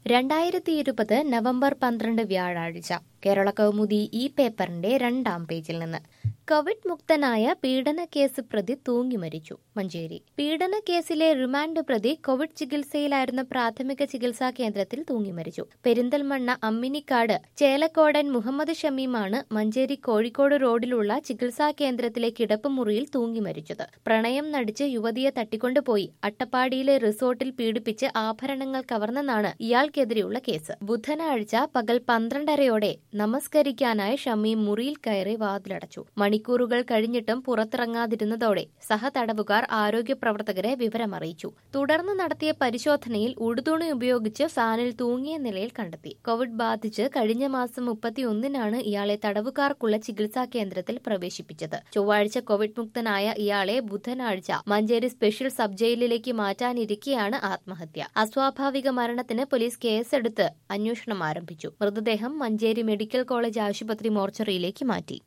രണ്ടായിരത്തി ഇരുപത് നവംബർ പന്ത്രണ്ട് വ്യാഴാഴ്ച കേരള കൗമുദി ഈ പേപ്പറിന്റെ രണ്ടാം പേജിൽ നിന്ന് കോവിഡ് മുക്തനായ പീഡന കേസ് പ്രതി തൂങ്ങി മരിച്ചു മഞ്ചേരി പീഡന കേസിലെ റിമാൻഡ് പ്രതി കോവിഡ് ചികിത്സയിലായിരുന്ന പ്രാഥമിക ചികിത്സാ കേന്ദ്രത്തിൽ തൂങ്ങി മരിച്ചു പെരിന്തൽമണ്ണ അമ്മിനിക്കാട് ചേലക്കോടൻ മുഹമ്മദ് ഷമീമാണ് മഞ്ചേരി കോഴിക്കോട് റോഡിലുള്ള ചികിത്സാ കേന്ദ്രത്തിലെ കിടപ്പുമുറിയിൽ തൂങ്ങി മരിച്ചത് പ്രണയം നടിച്ച് യുവതിയെ തട്ടിക്കൊണ്ടുപോയി അട്ടപ്പാടിയിലെ റിസോർട്ടിൽ പീഡിപ്പിച്ച് ആഭരണങ്ങൾ കവർന്നെന്നാണ് ഇയാൾക്കെതിരെയുള്ള കേസ് ബുധനാഴ്ച പകൽ പന്ത്രണ്ടരയോടെ നമസ്കരിക്കാനായി ഷമീം മുറിയിൽ കയറി വാതിലടച്ചു മണിക്കൂറുകൾ കഴിഞ്ഞിട്ടും പുറത്തിറങ്ങാതിരുന്നതോടെ സഹതടവുകാർ ആരോഗ്യ പ്രവർത്തകരെ വിവരമറിയിച്ചു തുടർന്ന് നടത്തിയ പരിശോധനയിൽ ഉടുതുണി ഉപയോഗിച്ച് ഫാനിൽ തൂങ്ങിയ നിലയിൽ കണ്ടെത്തി കോവിഡ് ബാധിച്ച് കഴിഞ്ഞ മാസം മുപ്പത്തിയൊന്നിനാണ് ഇയാളെ തടവുകാർക്കുള്ള ചികിത്സാ കേന്ദ്രത്തിൽ പ്രവേശിപ്പിച്ചത് ചൊവ്വാഴ്ച കോവിഡ് മുക്തനായ ഇയാളെ ബുധനാഴ്ച മഞ്ചേരി സ്പെഷ്യൽ സബ് ജയിലിലേക്ക് മാറ്റാനിരിക്കെയാണ് ആത്മഹത്യ അസ്വാഭാവിക മരണത്തിന് പോലീസ് കേസെടുത്ത് അന്വേഷണം ആരംഭിച്ചു മൃതദേഹം മഞ്ചേരി മെഡിക്കൽ കോളേജ് ആശുപത്രി മോർച്ചറിയിലേക്ക് മാറ്റി